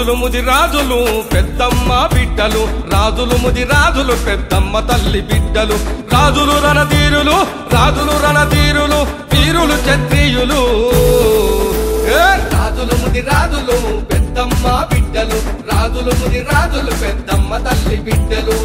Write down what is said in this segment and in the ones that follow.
రాజులు ముది రాజులు పెద్దమ్మ బిడ్డలు రాజులు ముది రాజులు పెద్దమ్మ తల్లి బిడ్డలు రాజులు రణధీరులు రాజులు రణధీరులు వీరులు క్షత్రియులు ఏ! రాజులు ముది రాజులు పెద్దమ్మ బిడ్డలు రాజులు ముది రాజులు పెద్దమ్మ తల్లి బిడ్డలు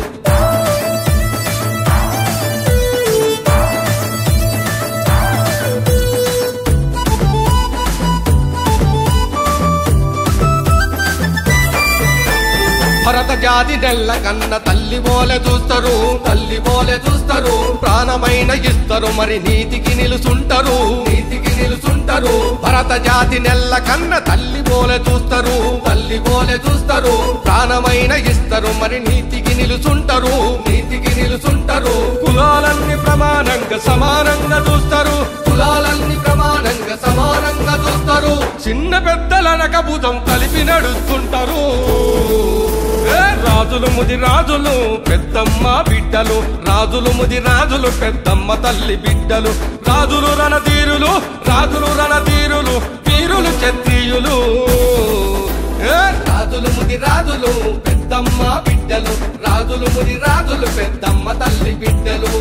భరత జాతి నెల్ల కన్న తల్లి పోలే చూస్తారు తల్లి పోలే చూస్తారు ప్రాణమైన ఇస్తారు మరి నీతికి నిలుసుంటారు నీతికి నిలుసుంటారు భరత జాతి నెల్ల కన్న తల్లి పోలే చూస్తారు తల్లి పోలే చూస్తారు ప్రాణమైన ఇస్తారు మరి నీతికి నిలుసుంటారు నీతికి నిలుసుంటారు కులాలన్నీ ప్రమాణంగా సమానంగా చూస్తారు కులాలన్నీ ప్రమాణంగా సమానంగా చూస్తారు చిన్న పెద్దలనక భుజం కలిపి నడుస్తుంటారు ఏ రాజులు ముది రాజులు పెద్దమ్మ బిడ్డలు రాజులు ముది రాజులు పెద్దమ్మ తల్లి బిడ్డలు రాజులు రణధీరులు రాజులు రణధీరులు వీరులు క్షత్రియులు ఏ రాజులు ముది రాజులు పెద్దమ్మ బిడ్డలు రాజులు ముది రాజులు పెద్దమ్మ తల్లి బిడ్డలు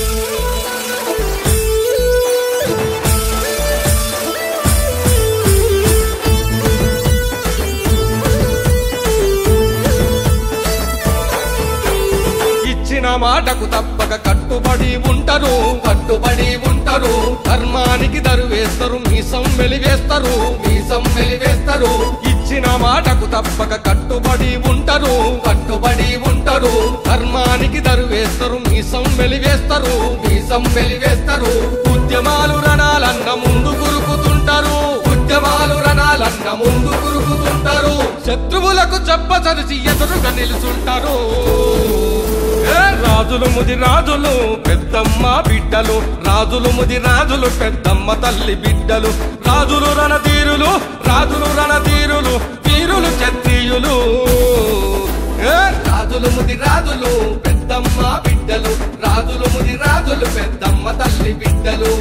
ఇచ్చిన మాటకు తప్పక కట్టుబడి ఉంటారు కట్టుబడి ఉంటారు ధర్మానికి దరువేస్తారు మీసం వెలివేస్తారు మీసం వెలివేస్తారు ఇచ్చిన మాటకు తప్పక కట్టుబడి ఉంటారు కట్టుబడి ఉంటారు ధర్మానికి దరువేస్తారు మీసం వెలివేస్తారు మీసం వెలివేస్తారు ఉద్యమాలు రణాలన్న ముందు గురుకుతుంటారు ఉద్యమాలు రణాలన్న ముందు గురుకుతుంటారు శత్రువులకు చెప్పచరిచి ఎదురుగా నిలుచుంటారు ఏ రాజులు ముది రాజులు పెద్దమ్మ బిడ్డలు రాజులు ముది రాజులు పెద్దమ్మ తల్లి బిడ్డలు రాజులు రణధీరులు రాజులు రణధీరులు వీరులు క్షత్రియులు ఏ రాజులు ముది రాజులు పెద్దమ్మ బిడ్డలు రాజులు ముది రాజులు పెద్దమ్మ తల్లి బిడ్డలు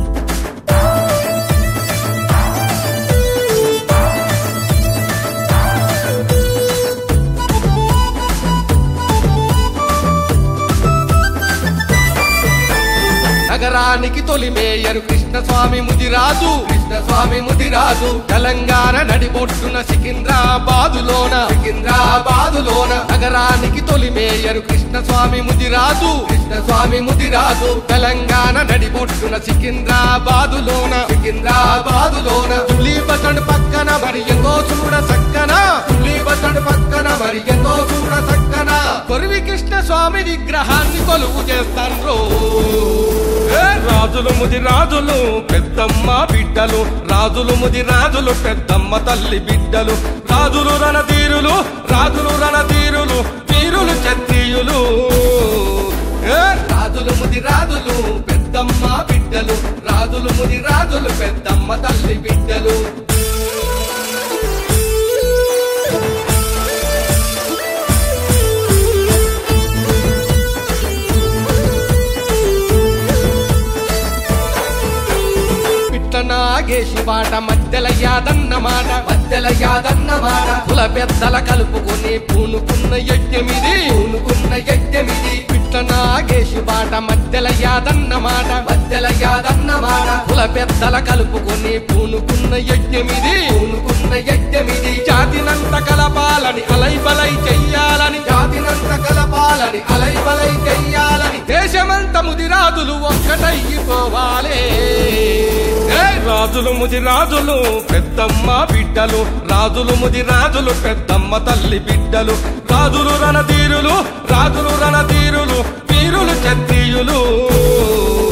నగరానికి తొలి మేయరు కృష్ణస్వామి ముదిరాజు కృష్ణస్వామి ముదిరాజు తెలంగాణ నడిబొట్టున సికింద్రాబాదులోన సికింద్రాబాదులోన నగరానికి తొలి మేయరు కృష్ణస్వామి ముదిరాజు కృష్ణస్వామి ముదిరాజు తెలంగాణ నడిబొట్టున సికింద్రాబాదులోన సికింద్రాబాదులోన తులి బసండ్ పక్కన మరి ఎంతో చూడ సక్కన తులి బసండ్ పక్కన మరి ఎంతో చూడ సక్కన కొరివి కృష్ణ స్వామి విగ్రహాన్ని కొలువు చేస్తాన్రో ఏ రాజులు ముది రాజులు పెద్దమ్మ బిడ్డలు రాజులు ముది రాజులు పెద్దమ్మ తల్లి బిడ్డలు రాజులు రణధీరులు రాజులు రణధీరులు వీరులు క్షత్రియులు ఏ రాజులు ముది రాజులు పెద్దమ్మ బిడ్డలు రాజులు ముది రాజులు పెద్దమ్మ తల్లి బిడ్డలు పిట్ట నాగేశి మాట మధ్యల యాదన్న మాట మధ్యల యాదన్న మాట కుల పెద్దల కలుపుకొని పూనుకున్న యజ్ఞమిది పూనుకున్న యజ్ఞమిది పిట్ట నాగేశి మాట మధ్యల యాదన్న మాట మధ్యల యాదన్న మాట కుల పెద్దల కలుపుకొని పూనుకున్న యజ్ఞమిది పూనుకున్న యజ్ఞమిది జాతినంత కలపాలని అలై బలై చెయ్యాలని జాతినంత కలపాలని అలై బలై చెయ్యాలని దేశమంత ముదిరాజులు ఒక్కటైపోవాలి ఏ రాజులు ముది రాజులు పెద్దమ్మ బిడ్డలు రాజులు ముది రాజులు పెద్దమ్మ తల్లి బిడ్డలు రాజులు రణధీరులు రాజులు రణధీరులు వీరులు క్షత్రియులు